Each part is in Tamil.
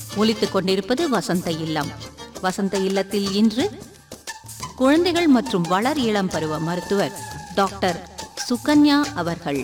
ஒலித்துக் கொண்டிருப்பது வசந்த இல்லம் வசந்த இல்லத்தில் இன்று குழந்தைகள் மற்றும் வளர் இளம் பருவ மருத்துவர் டாக்டர் சுகன்யா அவர்கள்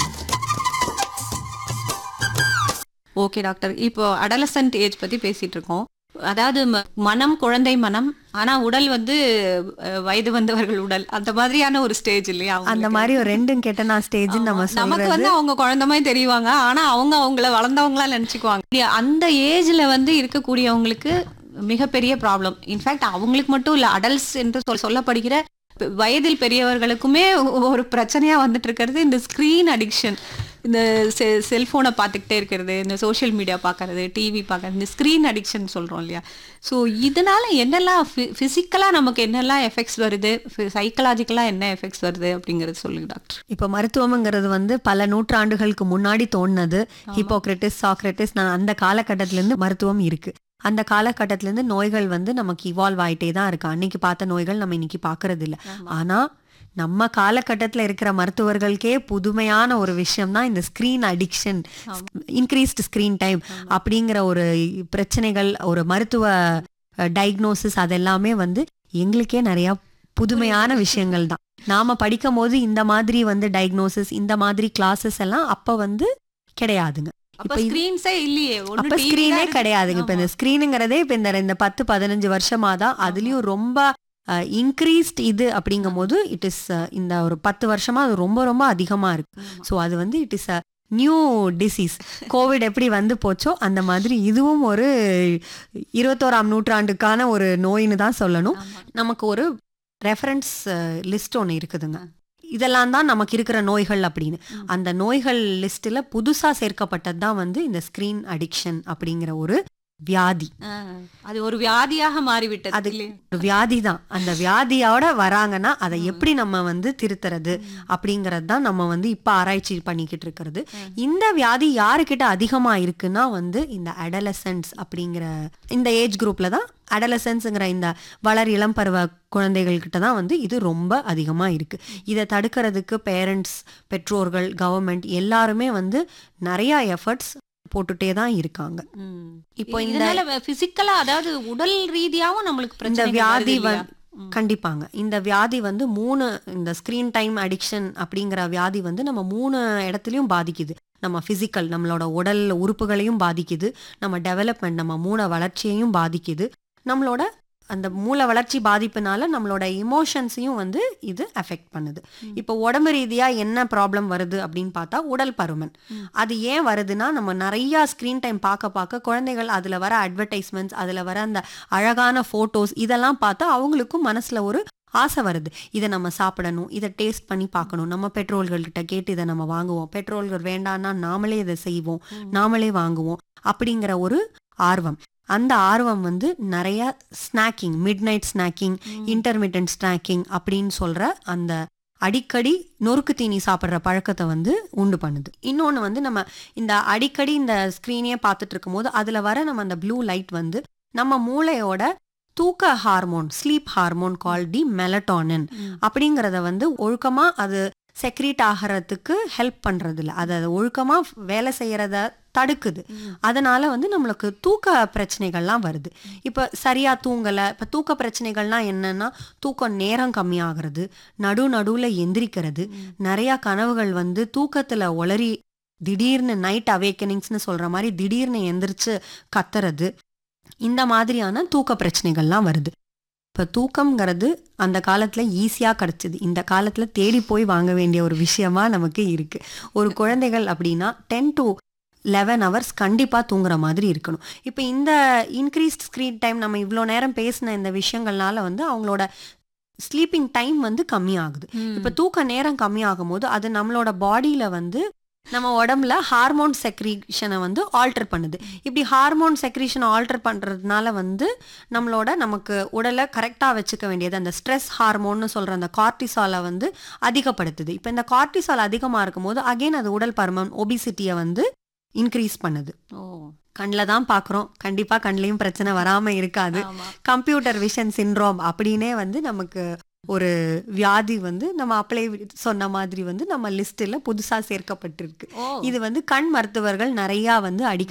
ஓகே டாக்டர் இப்போ அடலசன்ட் ஏஜ் பத்தி பேசிட்டு இருக்கோம் அதாவது ம- மனம் குழந்தை மனம் ஆனா உடல் வந்து அஹ், வயது வந்தவர்கள் உடல் அந்த மாதிரியான ஒரு ஸ்டேஜ் இல்லையா அந்த அவங்களுக்கு? மாதிரி ஒரு ரெண்டும் கெட்ட நான் ஸ்டேஜ் நம்ம நமக்கு சொல்றது வந்து அவங்க குழந்தை மாதிரி தெரிவாங்க ஆனா அவங்க அவங்கள வளர்ந்தவங்களா நினைச்சுக்குவாங்க இல்லையா? அந்த ஏஜ்ல வந்து இருக்கக்கூடியவங்களுக்கு மிகப்பெரிய ப்ராப்ளம் இன்ஃபேக்ட் அவங்களுக்கு மட்டும் இல்ல அடல்ட்ஸ் என்று சொல் சொல்லப்படுகிற பெ- வயதில் பெரியவர்களுக்குமே ஒரு பிரச்சனையா வந்துட்டு இருக்கிறது இந்த ஸ்கிரீன் அடிக்ஷன் இந்த செ செல்ஃபோனை பார்த்துக்கிட்டே இருக்கிறது இந்த சோஷியல் மீடியா பார்க்கறது டிவி பார்க்கறது இந்த ஸ்க்ரீன் அடிக்ஷன் சொல்கிறோம் இல்லையா ஸோ இதனால என்னெல்லாம் ஃபிசிக்கலாக நமக்கு என்னெல்லாம் எஃபெக்ட்ஸ் வருது சைக்கலாஜிக்கலாக என்ன எஃபெக்ட்ஸ் வருது அப்படிங்கிறது சொல்லுங்க டாக்டர் இப்ப மருத்துவம்ங்கிறது வந்து பல நூற்றாண்டுகளுக்கு முன்னாடி தோணுனது ஹிப்போக்ரட்டிஸ் சாக்ரட்டிஸ் நான் அந்த காலகட்டத்துல இருந்து மருத்துவம் இருக்கு அந்த காலகட்டத்துல இருந்து நோய்கள் வந்து நமக்கு இவால்வ் ஆயிட்டே தான் இருக்கு அன்னைக்கு பார்த்த நோய்கள் நம்ம இன்னைக்கு பார்க்கறது இல்ல ஆனா நம்ம காலகட்டத்துல இருக்கிற மருத்துவர்களுக்கே புதுமையான ஒரு விஷயம் தான் இந்த screen addiction increased screen time அப்படிங்கிற ஒரு பிரச்சனைகள் ஒரு மருத்துவ டயக்னோசிஸ் அதெல்லாமே வந்து எங்களுக்கே நிறைய புதுமையான விஷயங்கள் தான் நாம படிக்கும் போது இந்த மாதிரி வந்து டயக்னோசிஸ் இந்த மாதிரி கிளாஸஸ் எல்லாம் அப்ப வந்து கிடையாதுங்க அப்ப இப்ப இது- ஸ்கிரீன்ஸே இல்லையே ஒண்ணு அப்ப TV ஸ்கிரீனே தான் இருக்கு. கிடையாதுங்க இப்ப இந்த ஸ்கிரீனுங்கிறதே இப்ப இந்த இந்த பத்து பதினஞ்சு வருஷமா தான் அதுலயும் ரொம்ப இன்க்ரீஸ்ட் இது அப்படிங்கும் போது இட் இஸ் இந்த ஒரு பத்து வருஷமா அது ரொம்ப ரொம்ப அதிகமா இருக்கு ஆமா. ஸோ அது வந்து it is a new disease Covid எப்படி வந்து போச்சோ அந்த மாதிரி இதுவும் ஒரு இருபத்தோராம் நூற்றாண்டுக்கான ஒரு நோயின்னு தான் சொல்லணும் ஆமா. நமக்கு ஒரு ரெஃபரன்ஸ் லிஸ்ட் ஒன்று இருக்குதுங்க இதெல்லாம் தான் நமக்கு இருக்கிற நோய்கள் அப்படின்னு ம். அந்த நோய்கள் லிஸ்ட்ல புதுசா சேர்க்கப்பட்டது தான் வந்து இந்த ஸ்கிரீன் அடிக்ஷன் அப்படிங்கிற ஒரு வியாதி ஆ, அது ஒரு வியாதியாக மாறிவிட்டது அது இல்லையா? ஒரு வியாதி தான் அந்த வியாதியோட வராங்கன்னா அதை எப்படி நம்ம வந்து திருத்துறது அப்படிங்கறது தான் நம்ம வந்து இப்ப ஆராய்ச்சி பண்ணிக்கிட்டு இருக்கிறது இந்த வியாதி யாருக்கிட்ட அதிகமா இருக்குன்னா வந்து இந்த அடலசன்ஸ் அப்படிங்கிற இந்த ஏஜ் குரூப்ல தான் அடலசன்ஸ்ங்கிற இந்த வளர் இளம் பருவ குழந்தைகள் கிட்ட தான் வந்து இது ரொம்ப அதிகமா இருக்கு இதை தடுக்கிறதுக்கு பேரண்ட்ஸ் பெற்றோர்கள் கவர்மெண்ட் எல்லாருமே வந்து நிறைய எஃபர்ட்ஸ் போட்டுட்டே தான் இருக்காங்க ம். இப்போ இந்த இதனால பிசிக்கலா அதாவது உடல் ரீதியாவும் நம்மளுக்கு இந்த பிரச்சனை வியாதி வந்து கண்டிப்பாங்க இந்த வியாதி வந்து மூணு இந்த ஸ்கிரீன் டைம் அடிக்ஷன் அப்படிங்கிற வியாதி வந்து நம்ம மூணு இடத்துலயும் பாதிக்குது நம்ம பிசிக்கல் நம்மளோட உடல் உறுப்புகளையும் பாதிக்குது நம்ம டெவலப்மெண்ட் நம்ம மூளை வளர்ச்சியையும் பாதிக்குது நம்மளோட அந்த மூளை வளர்ச்சி பாதிப்புனால நம்மளோட இமோஷன்ஸையும் வந்து இது அஃபெக்ட் பண்ணுது இப்போ உடம்பு ரீதியா என்ன ப்ராப்ளம் வருது அப்படின்னு பார்த்தா உடல் பருமன் ம். அது ஏன் வருதுன்னா நம்ம நிறைய ஸ்க்ரீன் டைம் பார்க்க பார்க்க குழந்தைகள் அதுல வர அட்வர்டைஸ்மெண்ட்ஸ் அதுல வர அந்த அழகான போட்டோஸ் இதெல்லாம் பார்த்தா அவங்களுக்கும் மனசுல ஒரு ஆசை வருது இதை நம்ம சாப்பிடணும் இதை டேஸ்ட் பண்ணி பார்க்கணும் நம்ம பெட்ரோல்கள்கிட்ட கேட்டு இதை நம்ம வாங்குவோம் பெட்ரோல்கள் வேண்டாம்னா நாமளே இதை செய்வோம் நாமளே வாங்குவோம் அப்படிங்கிற ஒரு ஆர்வம் அந்த ஆர்வம் வந்து நிறைய snacking midnight snacking intermediate snacking அப்படின்னு சொல்ற அந்த அடிக்கடி நொறுக்கு தீனி சாப்பிட்ற பழக்கத்தை வந்து உண்டு பண்ணுது இன்னொன்று வந்து நம்ம இந்த அடிக்கடி இந்த ஸ்க்ரீனே பார்த்துட்டு இருக்கும்போது அதில் வர நம்ம அந்த ப்ளூ லைட் வந்து நம்ம மூளையோட தூக்க hormone sleep hormone called melatonin அப்படிங்கிறத வந்து ஒழுக்கமா அது செக்ரீட் ஆகிறதுக்கு ஹெல்ப் பண்றது இல்ல அது அது ஒழுக்கமா வேலை செய்யறத தடுக்குது அதனால வந்து நம்மளுக்கு தூக்க பிரச்சனைகள்லாம் வருது இப்ப சரியா தூங்கல இப்ப தூக்க பிரச்சனைகள்னா என்னன்னா தூக்கம் நேரம் கம்மியாகிறது நடு நடுவுல எந்திரிக்கிறது நிறைய கனவுகள் வந்து தூக்கத்துல ஒளறி திடீர்னு நைட் அவேக்கனிங்ஸ்னு சொல்ற மாதிரி திடீர்னு எந்திரிச்சு கத்துறது இந்த மாதிரியான தூக்க பிரச்சனைகள்லாம் வருது இப்போ தூக்கம்ங்கிறது அந்த காலத்தில் ஈஸியாக கிடச்சிது இந்த காலத்தில் தேடி போய் வாங்க வேண்டிய ஒரு விஷயமா நமக்கு இருக்கு ஒரு குழந்தைகள் அப்படின்னா டென் டு லெவன் ஹவர்ஸ் கண்டிப்பாக தூங்குற மாதிரி இருக்கணும் இப்போ இந்த இன்க்ரீஸ்ட் ஸ்க்ரீன் டைம் நம்ம இவ்வளோ நேரம் பேசின இந்த விஷயங்கள்னால வந்து அவங்களோட ஸ்லீப்பிங் டைம் வந்து கம்மியாகுது இப்போ தூக்க நேரம் கம்மியாகும் போது அது நம்மளோட பாடியில வந்து நம்ம உடம்புல ஹார்மோன் செக்ரீஷனை வந்து ஆல்டர் பண்ணுது இப்படி ஹார்மோன் செக்ரீஷனை ஆல்டர் பண்றதுனால வந்து நம்மளோட நமக்கு உடலை கரெக்டாக வச்சுக்க வேண்டியது அந்த ஸ்ட்ரெஸ் ஹார்மோன்னு சொல்ற அந்த கார்டிசாலை வந்து அதிகப்படுத்துது இப்போ இந்த கார்டிசால் அதிகமாக இருக்கும்போது அகைன் அது உடல் பருமன் ஒபிசிட்டியை வந்து இன்க்ரீஸ் பண்ணுது ஓ கண்ணில் தான் பார்க்குறோம் கண்டிப்பாக கண்ணிலையும் பிரச்சனை வராமல் இருக்காது ஆமா கம்ப்யூட்டர் விஷன் சின்ரோம் அப்படின்னே வந்து நமக்கு ஒரு வியாதி வந்து நம்ம அப்ளை சொன்ன மாதிரி வந்து நம்ம லிஸ்ட்டில் புதுசாக சேர்க்கப்பட்டிருக்கு ஓ இது வந்து கண் மருத்துவர்கள் நிறையா வந்து அடிக்க